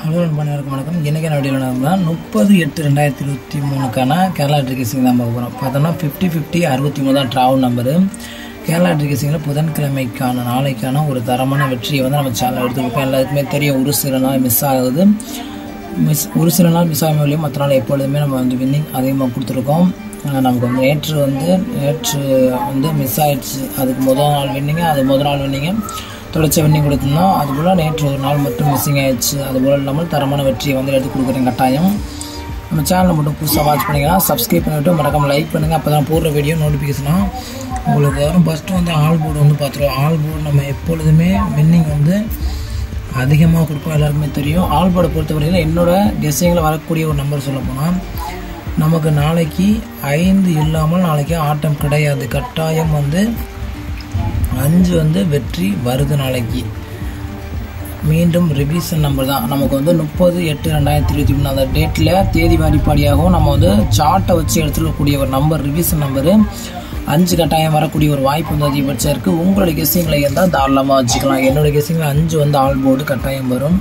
hello நண்பர்களுக்கு வணக்கம் இன்றைக்கான வீடியோவில் நம்ம முப்பது எட்டு ரெண்டாயிரத்தி இருபத்தி மூணுக்கான கேரளா ட்ரிகேசிங் தான் பார்க்க போகிறோம் பார்த்தோம்னா ஃபிஃப்டி ஃபிஃப்டி அறுபத்தி மூணு தான் ட்ராவல் நம்பரு கேரளா ட்ரிகேசிங்கில் புதன்கிழமைக்கான நாளைக்கான ஒரு தரமான வெற்றியை வந்து நம்ம சேனல் எடுத்துருக்கோம் எல்லாருக்குமே தெரியும் ஒரு சில நாள் மிஸ் ஆகுது மிஸ் ஒரு சில நாள் மிஸ் ஆகாம இல்லையும் மற்ற நாள் எப்பொழுதுமே நம்ம வந்து வின்னிங் அதிகமாக கொடுத்துருக்கோம் ஆஹ் நமக்கு வந்து நேற்று வந்து நேற்று வந்து மிஸ் ஆயிடுச்சு அதுக்கு முதல் நாள் வின்னிங்க அது முதல் நாள் வின்னிங்க தொடர்ச்சி வின்னிங் கொடுத்துருந்தோம் அதுபோல் நேற்று ஒரு நாள் மட்டும் மிஸ்ஸிங் ஆயிடுச்சு அதுபோல் இல்லாமல் தரமான வெற்றியை வந்து எடுத்து கொடுக்குறேன் கட்டாயம் நம்ம சேனலை மட்டும் புதுசாக வாட்ச் பண்ணிங்கன்னா சப்ஸ்கிரைப் பண்ணிவிட்டு மறக்காம லைக் பண்ணுங்கள் அப்போ தான் போடுற வீடியோ நோட்டிஃபிகேஷனாக உங்களுக்கு வரும் ஃபஸ்ட்டு வந்து ஆல் போர்டு வந்து பார்த்துருவோம் ஆல் போர்டு நம்ம எப்பொழுதுமே வின்னிங் வந்து அதிகமாக கொடுப்போம் எல்லாருக்குமே தெரியும் ஆல் போர்டை பொறுத்தவரையில் என்னோட கெஸ்ஸிங்கில் வரக்கூடிய ஒரு நம்பர் சொல்ல போனால் நமக்கு நாளைக்கு ஐந்து இல்லாமல் நாளைக்கு ஆட்டம் கிடையாது கட்டாயம் வந்து அஞ்சு வந்து வெற்றி வருது நாளைக்கு மீண்டும் ரிவிஷன் நம்பர் தான் நமக்கு வந்து முப்பது எட்டு ரெண்டாயிரத்தி இருபத்தி மூணு அந்த டேட்டில் தேதி வாரிப்பாடியாகவும் நம்ம வந்து சார்ட்டை வச்சு எடுத்துக்கக்கூடிய ஒரு நம்பர் ரிவிஷன் நம்பரு அஞ்சு கட்டாயம் வரக்கூடிய ஒரு வாய்ப்பு வந்து அதிகபட்சம் இருக்குது உங்களுடைய கெஸ்ஸிங்கில் இருந்தால் தாராளமாக வச்சுக்கலாம் என்னோட கெஸ்ஸிங்கில் அஞ்சு வந்து ஆல் போர்டு கட்டாயம் வரும்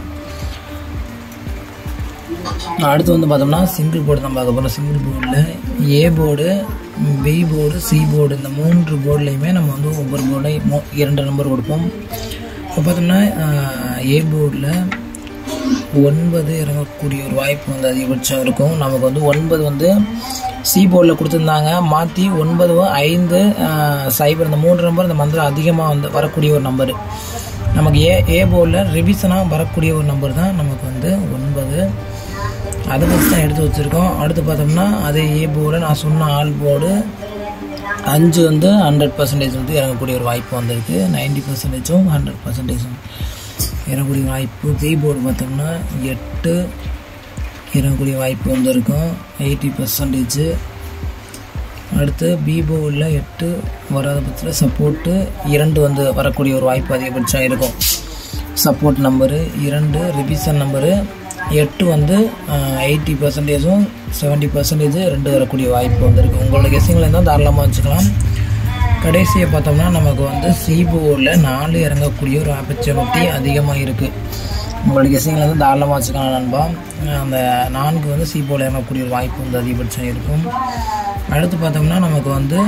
அடுத்து வந்து பார்த்தோம்னா சிங்கிள் போர்டு தான் பார்க்க போகிறோம் சிங்கிள் போர்டில் A board B board C board இந்த மூன்று போர்டுலையுமே நம்ம வந்து ஒவ்வொரு போர்டையும் இரண்டு நம்பர் கொடுப்போம் இப்போ பார்த்தோம்னா ஏ போர்டில் ஒன்பது இறங்கக்கூடிய ஒரு வாய்ப்பு வந்து அதிகபட்சம் இருக்கும் நமக்கு வந்து ஒன்பது வந்து சி போர்டில் கொடுத்துருந்தாங்க மாற்றி ஒன்பது ஐந்து சைபர் இந்த மூன்று நம்பர் இந்த மந்திரம் அதிகமாக வந்து வரக்கூடிய ஒரு நம்பரு நமக்கு ஏ ஏ போர்டில் ரிவிஷனாக வரக்கூடிய ஒரு நம்பர் தான் நமக்கு வந்து ஒன்பது அதை வச்சு தான் எடுத்து வச்சுருக்கோம் அடுத்து பார்த்தோம்னா அதே ஏ போர்டு நான் சொன்ன ஆல் போர்டு அஞ்சு வந்து ஹண்ட்ரட் பர்சன்டேஜ் வந்து இறங்கக்கூடிய ஒரு வாய்ப்பு வந்திருக்கு நைன்டி பர்சன்டேஜும் ஹண்ட்ரட் பர்சன்டேஜும் இறங்கக்கூடிய வாய்ப்பு பி போர்டு பார்த்தோம்னா எட்டு இறங்கக்கூடிய வாய்ப்பு வந்திருக்கும் எயிட்டி பர்சன்டேஜ் அடுத்து பி போர்டில் எட்டு வராத பட்சத்தில் சப்போர்ட்டு இரண்டு வந்து வரக்கூடிய ஒரு வாய்ப்பு அதிகபட்சம் இருக்கும் சப்போர்ட் நம்பரு இரண்டு ரிவிஷன் நம்பரு எட்டு வந்து எயிட்டி பர்சன்டேஜும் செவன்ட்டி பர்சன்டேஜ் ரெண்டு வரக்கூடிய வாய்ப்பு வந்திருக்கு உங்களோட கெஸ்ஸிங்கில் இருந்தால் தாராளமாக வச்சுக்கலாம் கடைசியை பார்த்தோம்னா நமக்கு வந்து சிபோவில் நாலு இறங்கக்கூடிய ஒரு ஆப்பர்ச்சுனிட்டி அதிகமாக இருக்குது உங்களோட கெஸ்ஸிங்கில் வந்து தாராளமாக வச்சுக்கலாம் நண்பா அந்த நான்கு வந்து சிபோவில் இறங்கக்கூடிய ஒரு வாய்ப்பு வந்து அதிகபட்சம் இருக்கும் அடுத்து பார்த்தோம்னா நமக்கு வந்து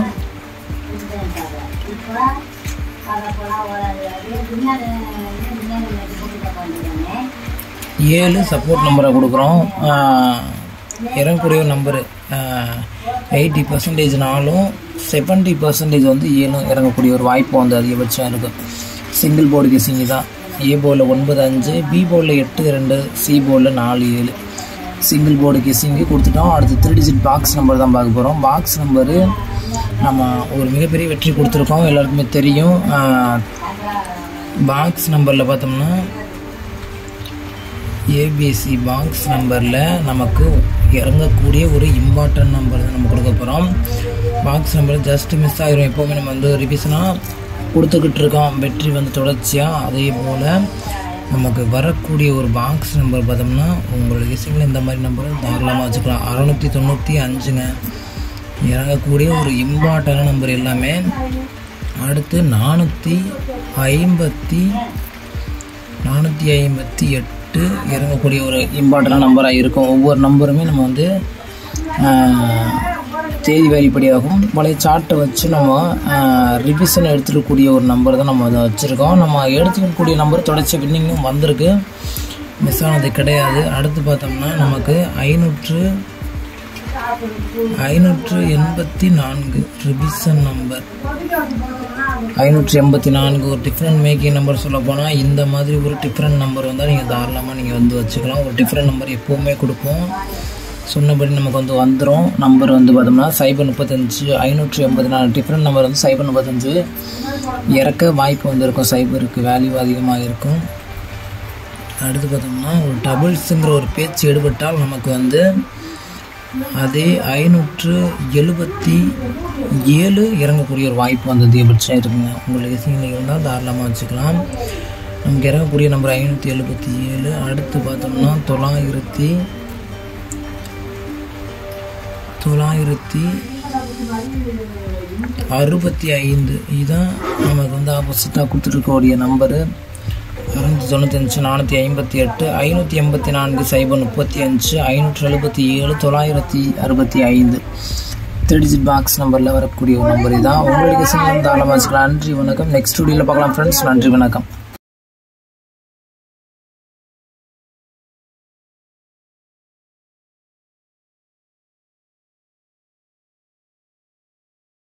ஏழு சப்போர்ட் நம்பரை கொடுக்குறோம் இறங்கக்கூடிய நம்பரு எயிட்டி பர்சன்டேஜ்னாலும் செவன்ட்டி பர்சன்டேஜ் வந்து ஏழும் இறங்கக்கூடிய ஒரு வாய்ப்பு வந்து அதிகபட்சம் இருக்குது சிங்கிள் போர்டு கெஸிங்கு தான் ஏ போர்டில் ஒன்பது அஞ்சு பி போர்டில் எட்டு ரெண்டு சி போர்டில் நாலு ஏழு சிங்கிள் போர்டு கெஸிங்கு கொடுத்துட்டோம் அடுத்து த்ரீ டிஜிட் பாக்ஸ் நம்பர் தான் பார்க்க போகிறோம் பாக்ஸ் நம்பரு நம்ம ஒரு மிகப்பெரிய வெற்றி கொடுத்துருக்கோம் எல்லாருக்குமே தெரியும் பாக்ஸ் நம்பரில் பார்த்தோம்னா ஏபிசி பாக்ஸ் நம்பரில் நமக்கு இறங்கக்கூடிய ஒரு இம்பார்ட்டன்ட் நம்பர் தான் நம்ம கொடுக்க போகிறோம் பாக்ஸ் நம்பர் ஜஸ்ட் மிஸ் ஆகிரும் எப்போவுமே நம்ம வந்து ரிவிஷனாக கொடுத்துக்கிட்டு இருக்கோம் வெற்றி வந்து தொடர்ச்சியாக அதே போல் நமக்கு வரக்கூடிய ஒரு பாக்ஸ் நம்பர் பார்த்தோம்னா உங்களோட இசைகள் இந்த மாதிரி நம்பர் தாராளமாக வச்சுக்கலாம் அறநூற்றி தொண்ணூற்றி அஞ்சுங்க இறங்கக்கூடிய ஒரு இம்பார்ட்டன்ட் நம்பர் எல்லாமே அடுத்து நானூற்றி ஐம்பத்தி நானூற்றி ஐம்பத்தி எட்டு எட்டு இறங்கக்கூடிய ஒரு இம்பார்ட்டண்டான நம்பராக இருக்கும் ஒவ்வொரு நம்பருமே நம்ம வந்து தேதி வாரிப்படியாகும் பழைய சார்ட்டை வச்சு நம்ம ரிவிஷன் எடுத்துக்கக்கூடிய ஒரு நம்பர் தான் நம்ம அதை வச்சுருக்கோம் நம்ம எடுத்துக்கக்கூடிய நம்பர் தொடர்ச்சி வின்னிங்கும் வந்திருக்கு மிஸ் ஆனது கிடையாது அடுத்து பார்த்தோம்னா நமக்கு ஐநூற்று ஐநூற்று எண்பத்தி நான்கு ரிவிஷன் நம்பர் ஐநூற்றி எண்பத்தி நான்கு ஒரு டிஃப்ரெண்ட் மேக்கிங் நம்பர் சொல்ல போனால் இந்த மாதிரி ஒரு டிஃப்ரெண்ட் நம்பர் வந்தால் நீங்கள் தாராளமாக நீங்கள் வந்து வச்சுக்கலாம் ஒரு டிஃப்ரெண்ட் நம்பர் எப்போவுமே கொடுப்போம் சொன்னபடி நமக்கு வந்து வந்துடும் நம்பர் வந்து பார்த்தோம்னா சைபர் முப்பத்தஞ்சு ஐநூற்றி எண்பத்தி நாலு டிஃப்ரெண்ட் நம்பர் வந்து சைபர் முப்பத்தஞ்சு இறக்க வாய்ப்பு வந்திருக்கும் சைபருக்கு வேல்யூ அதிகமாக இருக்கும் அடுத்து பார்த்தோம்னா ஒரு டபுள்ஸுங்கிற ஒரு பேச்சு எடுபட்டால் நமக்கு வந்து அதே ஐநூற்று எழுபத்தி ஏழு இறங்கக்கூடிய ஒரு வாய்ப்பு வந்து அதிகபட்சம் இருக்குங்க உங்களுக்கு இசைகள் இருந்தால் தாராளமாக வச்சுக்கலாம் நமக்கு இறங்கக்கூடிய நம்பர் ஐநூற்றி எழுபத்தி ஏழு அடுத்து பார்த்தோம்னா தொள்ளாயிரத்தி தொள்ளாயிரத்தி அறுபத்தி ஐந்து இதுதான் நமக்கு வந்து ஆப்போசிட்டாக கொடுத்துருக்கக்கூடிய நம்பரு அறுநூற்றி தொண்ணூத்தஞ்சு நானூற்றி ஐம்பத்தி எட்டு ஐநூற்றி எண்பத்தி நான்கு சைபர் முப்பத்தி அஞ்சு ஐநூற்றி எழுபத்தி ஏழு தொள்ளாயிரத்தி அறுபத்தி ஐந்து டிஜிட் பாக்ஸ் நம்பரில் வரக்கூடிய ஒரு நம்பர் இதான் உங்களுக்கு சின்ன தாராளமாக வச்சுக்கலாம் நன்றி வணக்கம் நெக்ஸ்ட் ஸ்டுடியோவில் பார்க்கலாம் ஃப்ரெண்ட்ஸ் நன்றி வணக்கம்